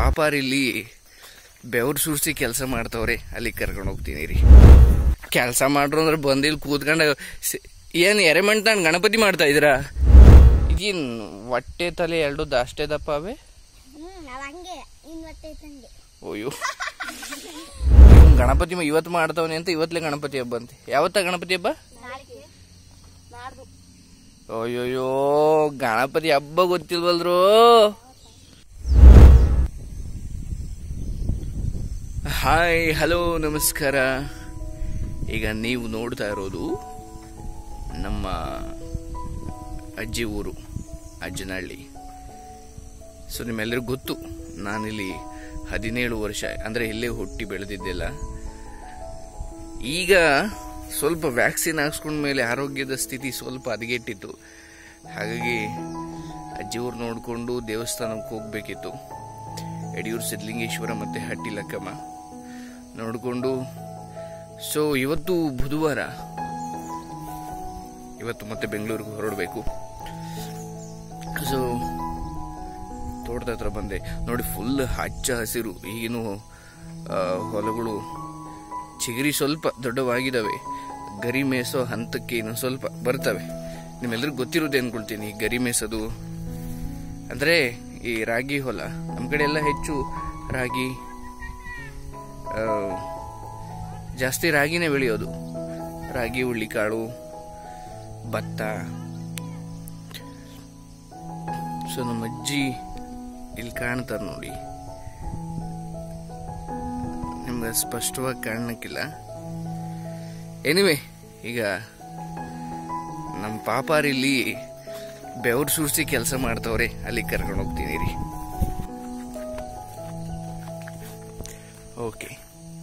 ಪಾಪಾರಿಲ್ಲಿ ಬೆವ್ರು ಸುರಿಸಿ ಕೆಲಸ ಮಾಡ್ತವ್ರೆ ಅಲ್ಲಿ ಕರ್ಕೊಂಡು ಹೋಗ್ತೀನಿ ರೀ ಕೆಲಸ ಮಾಡ್ರು ಅಂದ್ರೆ ಬಂದಿಲ್ಲಿ ಕೂತ್ಕೊಂಡು ಸ- ಏನ್ ಎರೆಮಣ್ ತಾಂಡ್ ಗಣಪತಿ ಮಾಡ್ತಾ ಇದ್ದೀರಾ ಈಗಿನ್ ಹೊಟ್ಟೆ ತಲೆ ಎರಡು ಅಷ್ಟೇ ದಪ್ಪ ಅವೇ ಹ್ಮ್ ನಾವ್ ಹಂಗೆ ಇನ್ ಹೊಟ್ಟೆ ಇದ್ದಂಗೆ ಅಯ್ಯೋ ಇವ್ನ್ ಗಣಪತಿ ಮ- ಇವತ್ತು ಮಾಡ್ತಾವನೆ ಅಂತ ಇವತ್ತಲೇ ಗಣಪತಿ ಹಬ್ಬ ಅಂತೆ ಯಾವತ್ತ ಗಣಪತಿ ಹಬ್ಬ ನಾಳೆಗೆ ನಾಡ್ದು ಅಯ್ಯೋಯ್ಯೋ ಗಣಪತಿ ಹಬ್ಬ ಗೊತ್ತಿಲ್ವಲ್ರು ಹಾಯ್ ಹಲೋ ನಮಸ್ಕಾರ ಈಗ ನೀವು ನೋಡ್ತಾ ಇರೋದು ನಮ್ಮ ಅಜ್ಜಿ ಊರು ಅಜ್ಜನಹಳ್ಳಿ ಸೊ ನಿಮ್ಮೆಲ್ಲರಿಗೂ ಗೊತ್ತು ನಾನಿಲ್ಲಿ ಹದಿನೇಳು ವರ್ಷ ಅಂದರೆ ಇಲ್ಲೇ ಹುಟ್ಟಿ ಬೆಳೆದಿದ್ದೆಲ್ಲ ಈಗ ಸ್ವಲ್ಪ ವ್ಯಾಕ್ಸಿನ್ ಹಾಕ್ಸ್ಕೊಂಡ ಮೇಲೆ ಆರೋಗ್ಯದ ಸ್ಥಿತಿ ಸ್ವಲ್ಪ ಹದಗೆಟ್ಟಿತ್ತು ಹಾಗಾಗಿ ಅಜ್ಜಿಯವ್ರು ನೋಡಿಕೊಂಡು ದೇವಸ್ಥಾನಕ್ಕೆ ಹೋಗ್ಬೇಕಿತ್ತು ಯಡಿಯೂರು ಸಿದ್ಧಲಿಂಗೇಶ್ವರ ಮತ್ತು ಹಟ್ಟಿ ಲಕ್ಕಮ್ಮ ನೋಡಿಕೊಂಡು ಸೊ ಇವತ್ತು ಬುಧವಾರ ಇವತ್ತು ಮತ್ತೆ ಬೆಂಗಳೂರಿಗೆ ಹೊರಡಬೇಕು ಸೊ ತೋಟದ ಹತ್ರ ಬಂದೆ ನೋಡಿ ಫುಲ್ ಹಚ್ಚ ಹಸಿರು ಈಗಿನ ಆ, ಹೊಲಗಳು ಚಿಗರಿ ಸ್ವಲ್ಪ ದೊಡ್ಡವಾಗಿದ್ದಾವೆ ಗರಿ ಮೇಸೋ ಹಂತಕ್ಕೆ ಇನ್ನು ಸ್ವಲ್ಪ ಬರ್ತವೆ ನಿಮ್ಮೆಲ್ಲರಿಗೂ ಗೊತ್ತಿರೋದು ಅನ್ಕೊಳ್ತೀನಿ ಈ ಗರಿ ಮೇಸೋದು ಅಂದ್ರೆ ಈ ರಾಗಿ ಹೊಲ ನಮ್ಮ ಕಡೆ ಎಲ್ಲ ಹೆಚ್ಚು ರಾಗಿ ಆ, ಜಾಸ್ತಿ ರಾಗಿನೇ ಬೆಳೆಯೋದು ರಾಗಿ ಹುಳ್ಳಿಕಾಳು ಭತ್ತ ಸೊ ನಮ್ಮ ಅಜ್ಜಿ ಇಲ್ಲಿ ಕಾಣ್ತಾರೆ ನೋಡಿ ನಿಮ್ಗೆ ಸ್ಪಷ್ಟವಾಗಿ ಕಾಣಕ್ಕಿಲ್ಲ ಎನಿವೆ ಈಗ ನಮ್ಮ ಪಾಪಾರಿಲ್ಲಿ ಬೆವ್ರು ಸುರಿಸಿ ಕೆಲಸ ಮಾಡ್ತವ್ರೆ ಅಲ್ಲಿ ಕರ್ಕೊಂಡು ಹೋಗ್ತೀನಿ ರೀ ಓಕೆ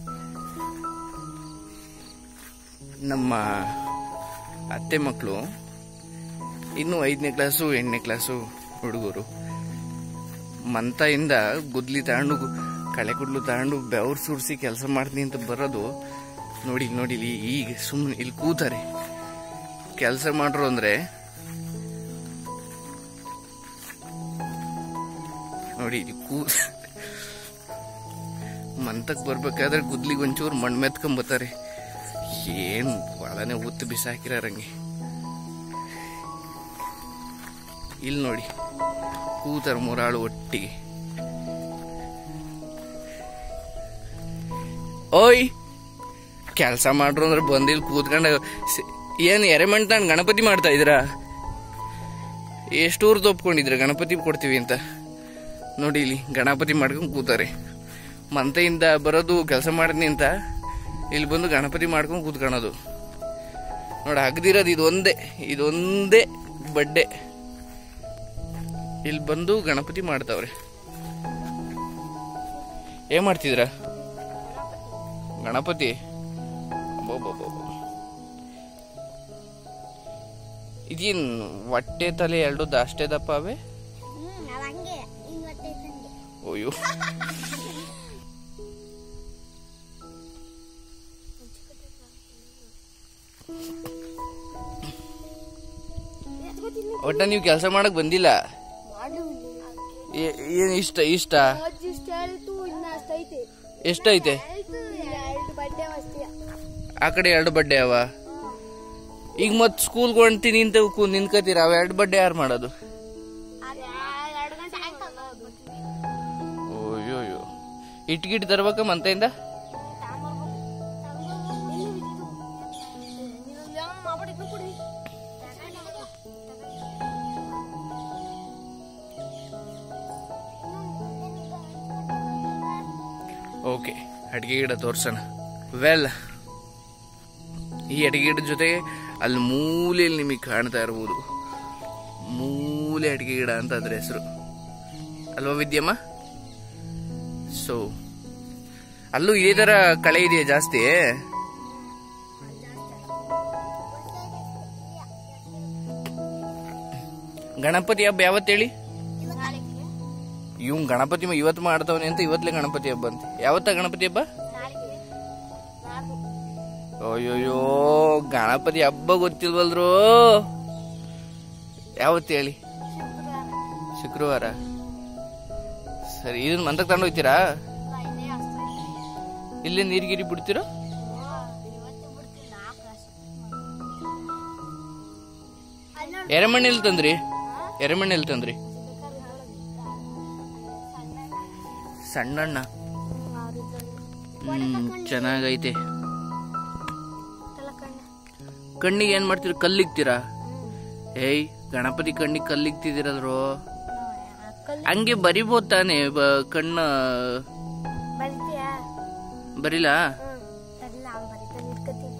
ನಮ್ಮ ಅತ್ತೆ ಮಕ್ಕಳು ಇನ್ನು ಐದನೇ ಕ್ಲಾಸು ಎಂಟನೇ ಕ್ಲಾಸು ಹುಡುಗರು ಮಂತೆಯಿಂದ ಗುದ್ಲಿ ತಗೊಂಡು ಕಳೆ ಕುಡ್ಲು ತಗೊಂಡು ಬೆವ್ರು ಸುರಿಸಿ ಕೆಲಸ ಮಾಡ್ತೀನಿ ಅಂತ ಬರೋದು ನೋಡಿ ನೋಡಿ ಇಲ್ಲಿ ಈಗ ಸುಮ್ಮನೆ ಇಲ್ಲಿ ಕೂತಾರೆ ಕೆಲಸ ಮಾಡ್ರು ಅಂದ್ರೆ ನೋಡಿ ಇಲ್ಲಿ ಕೂ ಮಂತಕ್ ಬರ್ಬೇಕಾದ್ರೆ ಗುದ್ಲಿಗೆ ಒಂಚೂರು ಮಣ್ಣು ಮೆತ್ಕೊಂಬತ್ತಾರೆ ಏನ್ ಒಳನೆ ಉತ್ತು ಬಿಸಾಕಿರಂಗೆ ಇಲ್ಲಿ ನೋಡಿ ಕೂತಾರ ಮೂರಾಳು ಒಟ್ಟಿಗೆ ಓಯ್ ಕೆಲಸ ಮಾಡ್ರು ಅಂದ್ರೆ ಬಂದಿಲ್ಲಿ ಕೂತ್ಕೊಂಡು ಸ- ಏನ್ ಎರೆಮಣ್ ತಾಂಡ್ ಗಣಪತಿ ಮಾಡ್ತಾ ಇದ್ದೀರಾ ಎಷ್ಟು ಊರು ಒಪ್ಕೊಂಡಿದ್ರ ಗಣಪತಿ ಕೊಡ್ತೀವಿ ಅಂತ ನೋಡಿ ಇಲ್ಲಿ ಗಣಪತಿ ಮಾಡ್ಕೊಂಡು ಕೂತಾರೆ ಮಂತೆಯಿಂದ ಬರೋದು ಕೆಲಸ ಮಾಡಿದ್ನಿ ಅಂತ ಇಲ್ಲಿ ಬಂದು ಗಣಪತಿ ಮಾಡ್ಕೊಂಡು ಕೂತ್ಕೊಳ್ಳೋದು ನೋಡಿ ಅಗದಿರೋದು ಇದೊಂದೇ ಇದೊಂದೇ ಬಡ್ಡೆ ಇಲ್ಲಿ ಬಂದು ಗಣಪತಿ ಮಾಡ್ತಾವ್ರೆ ಏನ್ ಮಾಡ್ತಿದ್ರ ಗಣಪತಿ ಅಬ್ಬಬ್ಬಬ್ಬಬ್ಬ. ಇದೇನ್ ಹೊಟ್ಟೆ ತಲೆ ಎರಡು ಅಷ್ಟೇ ದಪ್ಪ ಅವೇ ಹ್ಮ್ ನಾವ್ ಹಂಗೆ ಇನ್ ಹೊಟ್ಟೆ ಇದ್ದಂಗೆ ಅಯ್ಯೋ ಒಟ್ಟ ನೀವು ಕೆಲಸ ಮಾಡಕ್ ಬಂದಿಲ್ಲ ಮಾಡು ಏ- ಏನ್ ಇಷ್ಟ ಇಷ್ಟ ಅಜ್ಜಿ ಇಷ್ಟ ಹೇಳಿತು ಇನ್ನ ಅಷ್ಟೈತೆ ಎಷ್ಟೈತೆ ಎರಡು ಬಡ್ಡೆ ಮಸ್ತಿಯ ಆ ಕಡೆ ಎರಡು ಬಡ್ಡೆ ಅವ ಈಗ ಮತ್ ಸ್ಕೂಲ್ಗೆ ಹೊಂಟಿನಿ ಅಂತ ಕೂ- ನಿಂತ್ಕತೀರ ಅವ ಎರಡು ಬಡ್ಡೆ ಯಾರು ಮಾಡೋದು ಎರಡು ಗಂಟೆ ಅಯ್ಯೋಯ್ಯೋ ಇಟ್ಗಿಟ್ ತರ್ಬೇಕ ಮಂತೆಯಿಂದ ಓಕೆ ಅಡಿಗೆ ಗಿಡ ತೋರ್ಸೋಣ ವೆಲ್ ಈ ಅಡಿಗೆ ಗಿಡದ ಜೊತೆಗೆ ಅಲ್ಲಿ ಮೂಲೆಯಲ್ಲಿ ನಿಮಗೆ ಕಾಣ್ತಾ ಇರ್ಬೋದು ಮೂಲೆ ಅಡಿಗೆ ಗಿಡ ಅಂತ ಅದ್ರ ಹೆಸರು ಅಲ್ವಾ ವಿದ್ಯಮ್ಮ ಸೊ ಅಲ್ಲೂ ಇದೇ ತರ ಕಳೆ ಇದೆಯಾ ಜಾಸ್ತಿ ಗಣಪತಿ ಹಬ್ಬ ಯಾವತ್ತು ಹೇಳಿ ಇವ್ ಗಣಪತಿ ಮ- ಇವತ್ತು ಮಾಡ್ತಾವನೆ ಅಂತ ಇವತ್ತಲೇ ಗಣಪತಿ ಹಬ್ಬ ಅಂತ ಯಾವತ್ತ ಗಣಪತಿ ಹಬ್ಬ ಅಯ್ಯೋಯ್ಯೋ ಗಣಪತಿ ಹಬ್ಬ ಗೊತ್ತಿಲ್ವಲ್ರು ಯಾವತ್ತು ಹೇಳಿ ಶುಕ್ರವಾರ ಸರಿ ಇದನ್ನ ಮಂದಕ್ಕೆ ತಗೊಂಡು ಹೋಗ್ತೀರಾ ಇನ್ನೇ ಅಷ್ಟೈತೆ ಇಲ್ಲೇ ನೀರ್ಗಿರಿ ಬಿಡ್ತೀರಾ ಇವತ್ತು ಬಿಡ್ತೀನಿ ನಾಲ್ಕು ಅಲ್ಲ ಎರೆಮಣ್ಣು ಎಲ್ಲಿ ತಂದ್ರಿ ಎರೆಮಣ್ಣು ಎಲ್ಲಿ ತಂದ್ರಿ ಸಣ್ಣಣ್ಣ ಹ್ಮ್ ಚೆನ್ನಾಗೈತೆ ಕಣ್ಣಿಗೆ ಏನ್ ಮಾಡ್ತೀರಿ ಕಲ್ಲಿಗ್ತೀರಾ ಏಯ್ ಗಣಪತಿ ಕಣ್ಣಿಗೆ ಕಲ್ಲಿಗ್ತಿದ್ದೀರಲ್ರೋ ಹಂಗೆ ಬರಿಬೋದು ತಾನೆ ಬ- ಕಣ್ಣ ಬರಿತೀಯಾ ಬರಿಲ್ಲ ಹ್ಮ್ ಸರಿ ನಾವು ಬರಿತಾನೆ ಇಟ್ಕೊತೀವಿ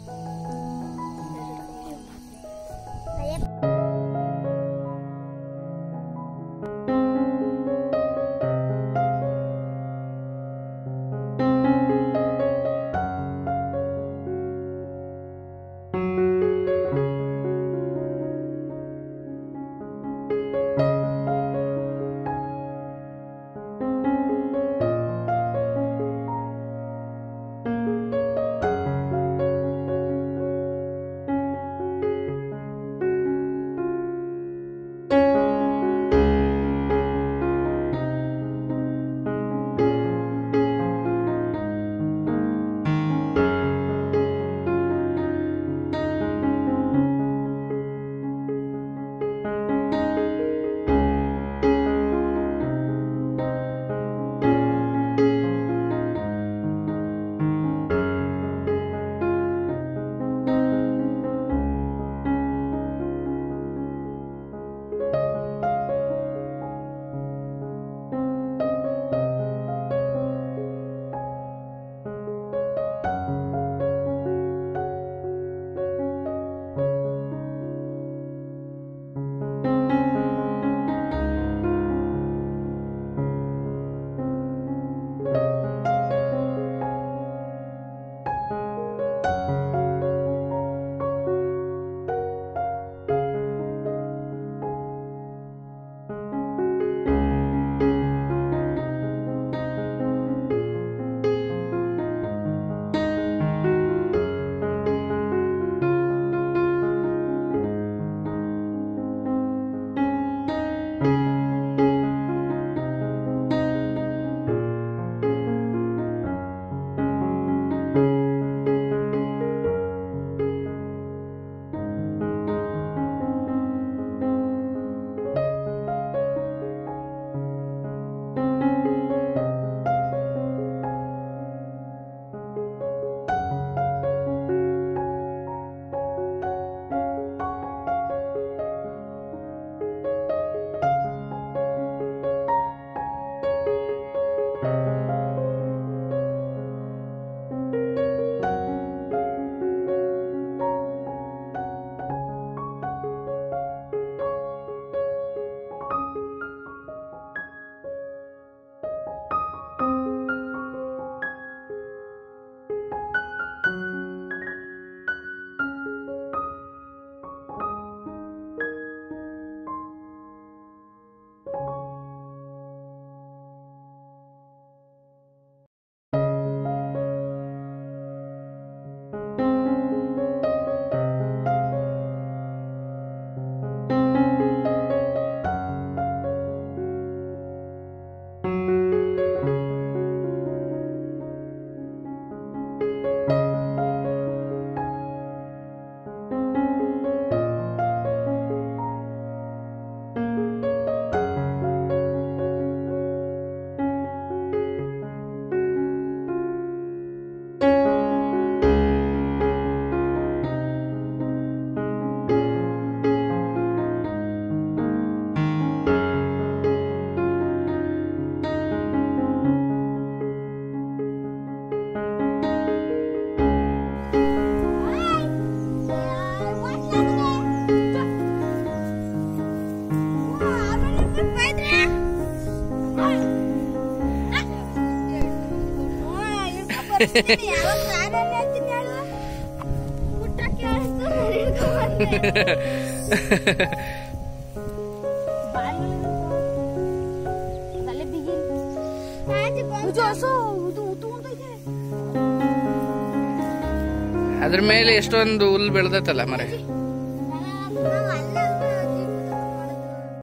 ಯಾವಾಗ ನಾನೇ ಹೇಳ್ತೀನಿ ಹೇಳು ಊಟ ಕೇಳಿಸ್ತು ತಲೆ ಬಿಗಿ ಇದು ಹಸು ಇದು ಉದ್ದು ಉದ್ದೈತೆ. ಅದ್ರ ಮೇಲೆ ಎಷ್ಟೊಂದು ಹುಲ್ ಬೆಳ್ದತ್ತಲ್ಲ ಮರೆ